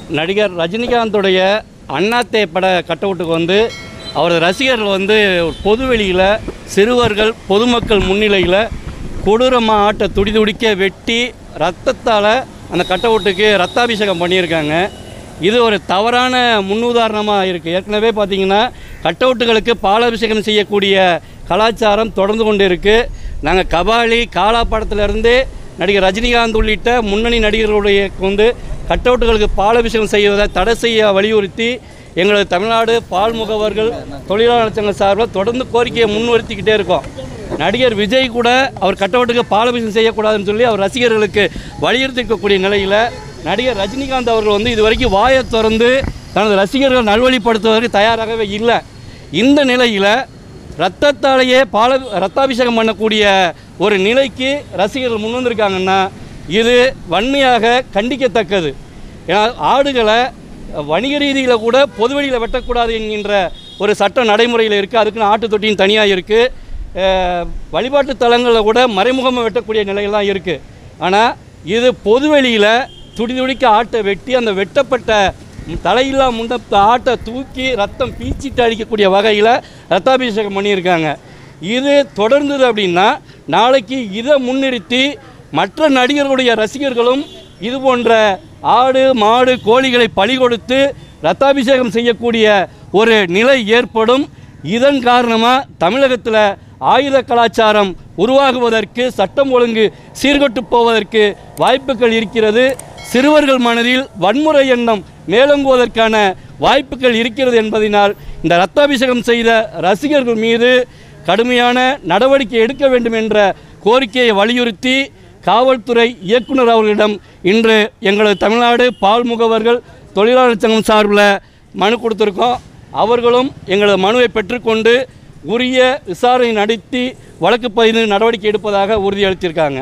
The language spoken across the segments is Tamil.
நடிகர் ரஜினிகாந்துடைய அண்ணாத்தே பட கட்டவுட்டுக்கு வந்து அவரது ரசிகர்கள் வந்து பொது வெளியில் சிறுவர்கள் பொதுமக்கள் முன்னிலையில் கொடூரமாக ஆட்டை துடி துடிக்க வெட்டி ரத்தத்தால் அந்த கட்டவுட்டுக்கு ரத்தாபிஷேகம் பண்ணியிருக்காங்க இது ஒரு தவறான முன்னுதாரணமாக இருக்குது ஏற்கனவே பார்த்தீங்கன்னா கட்டவுட்டுகளுக்கு பாலாபிஷேகம் செய்யக்கூடிய கலாச்சாரம் தொடர்ந்து கொண்டு இருக்குது நாங்கள் கபாலி காலா படத்திலிருந்தே நடிகர் ரஜினிகாந்த் உள்ளிட்ட முன்னணி நடிகர்களுடைய வந்து கட்டவுட்டுகளுக்கு பாலாபிஷேகம் செய்வதை தடை செய்ய வலியுறுத்தி எங்களது தமிழ்நாடு பால் முகவர்கள் தொழிலாளர் சங்க சார்பில் தொடர்ந்து கோரிக்கையை முன்னிறுத்திக்கிட்டே இருக்கோம் நடிகர் விஜய் கூட அவர் கட்டவுட்டுக்கு பாலாபிஷேகம் செய்யக்கூடாதுன்னு சொல்லி அவர் ரசிகர்களுக்கு வலியுறுத்திக்கக்கூடிய நிலையில் நடிகர் ரஜினிகாந்த் அவர்கள் வந்து இதுவரைக்கும் வாயை திறந்து தனது ரசிகர்கள் நல்வழிப்படுத்துவதற்கு தயாராகவே இல்லை இந்த நிலையில் ரத்தத்தாலேயே பால ரத்தாபிஷேகம் பண்ணக்கூடிய ஒரு நிலைக்கு ரசிகர்கள் முன் வந்திருக்காங்கன்னா இது வன்மையாக கண்டிக்கத்தக்கது ஏன்னா ஆடுகளை வணிக ரீதியில் கூட பொதுவெளியில் வெட்டக்கூடாது என்கின்ற ஒரு சட்ட நடைமுறையில் இருக்குது அதுக்குன்னு ஆட்டு தொட்டியும் தனியாக இருக்குது வழிபாட்டு தலங்களில் கூட மறைமுகமாக வெட்டக்கூடிய நிலையெல்லாம் இருக்குது ஆனால் இது பொதுவெளியில் துடி துடிக்க ஆட்டை வெட்டி அந்த வெட்டப்பட்ட தலையில்லா முண்டத்த ஆட்டை தூக்கி ரத்தம் பீச்சிட்டு அடிக்கக்கூடிய வகையில் ரத்தாபிஷேகம் பண்ணியிருக்காங்க இது தொடர்ந்தது அப்படின்னா நாளைக்கு இதை முன்னிறுத்தி மற்ற நடிகர்களுடைய ரசிகர்களும் இது போன்ற ஆடு மாடு கோழிகளை பலி கொடுத்து ரத்தாபிஷேகம் செய்யக்கூடிய ஒரு நிலை ஏற்படும் இதன் காரணமாக தமிழகத்தில் ஆயுத கலாச்சாரம் உருவாகுவதற்கு சட்டம் ஒழுங்கு சீர்கொட்டு போவதற்கு வாய்ப்புகள் இருக்கிறது சிறுவர்கள் மனதில் வன்முறை எண்ணம் மேலோங்குவதற்கான வாய்ப்புகள் இருக்கிறது என்பதனால் இந்த ரத்தாபிஷேகம் செய்த ரசிகர்கள் மீது கடுமையான நடவடிக்கை எடுக்க வேண்டும் என்ற கோரிக்கையை வலியுறுத்தி காவல்துறை இயக்குனர் அவர்களிடம் இன்று எங்களது தமிழ்நாடு பால் முகவர்கள் தொழிலாளர் சங்கம் சார்பில் மனு கொடுத்துருக்கோம் அவர்களும் எங்களது மனுவை பெற்றுக்கொண்டு உரிய விசாரணை நடத்தி வழக்கு பதிவு நடவடிக்கை எடுப்பதாக உறுதியளித்திருக்காங்க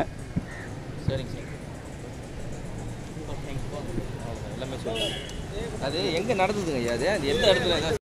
சரிங்க சார் எல்லாமே சொல்லுங்கள் அது எங்கே நடந்ததுங்க ஐயா அது அது எந்த இடத்துல